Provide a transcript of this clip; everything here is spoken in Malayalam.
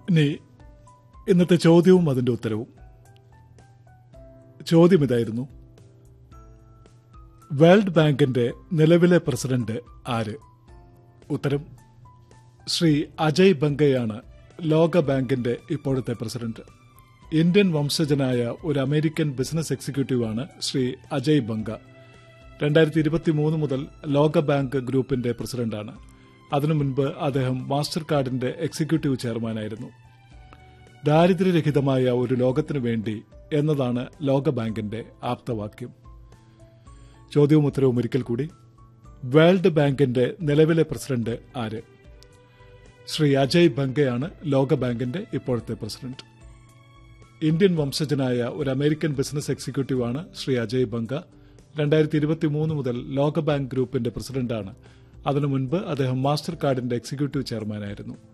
ഇനി ഇന്നത്തെ ചോദ്യവും അതിന്റെ ഉത്തരവും ചോദ്യം ഇതായിരുന്നു വേൾഡ് ബാങ്കിന്റെ നിലവിലെ പ്രസിഡന്റ് ആര് ഉത്തരം ശ്രീ അജയ് ബംഗയാണ് ലോക ബാങ്കിന്റെ ഇപ്പോഴത്തെ പ്രസിഡന്റ് ഇന്ത്യൻ വംശജനായ ഒരു അമേരിക്കൻ ബിസിനസ് എക്സിക്യൂട്ടീവാണ് ശ്രീ അജയ് ബംഗ രണ്ടായിരത്തി ഇരുപത്തി മൂന്ന് മുതൽ ലോക ബാങ്ക് ഗ്രൂപ്പിന്റെ പ്രസിഡന്റാണ് അതിനു മുൻപ് അദ്ദേഹം മാസ്റ്റർ കാർഡിന്റെ എക്സിക്യൂട്ടീവ് ചെയർമാനായിരുന്നു ദാരിദ്ര്യരഹിതമായ ഒരു ലോകത്തിനു വേണ്ടി എന്നതാണ് ലോകബാങ്കിന്റെ ആപ്തവാക്യം ചോദ്യവും ഉത്തരവും ഒരിക്കൽ കൂടി വേൾഡ് ബാങ്കിന്റെ നിലവിലെ പ്രസിഡന്റ് ആര് ശ്രീ അജയ് ബംഗയാണ് ലോകബാങ്കിന്റെ ഇപ്പോഴത്തെ പ്രസിഡന്റ് ഇന്ത്യൻ വംശജനായ ഒരു അമേരിക്കൻ ബിസിനസ് എക്സിക്യൂട്ടീവാണ് ശ്രീ അജയ് ബംഗ രണ്ടായിരത്തി ഇരുപത്തി മൂന്ന് മുതൽ ലോകബാങ്ക് ഗ്രൂപ്പിന്റെ പ്രസിഡന്റാണ് അതിനു മുൻപ് അദ്ദേഹം മാസ്റ്റർ കാർഡിന്റെ എക്സിക്യൂട്ടീവ് ചെയർമാനായിരുന്നു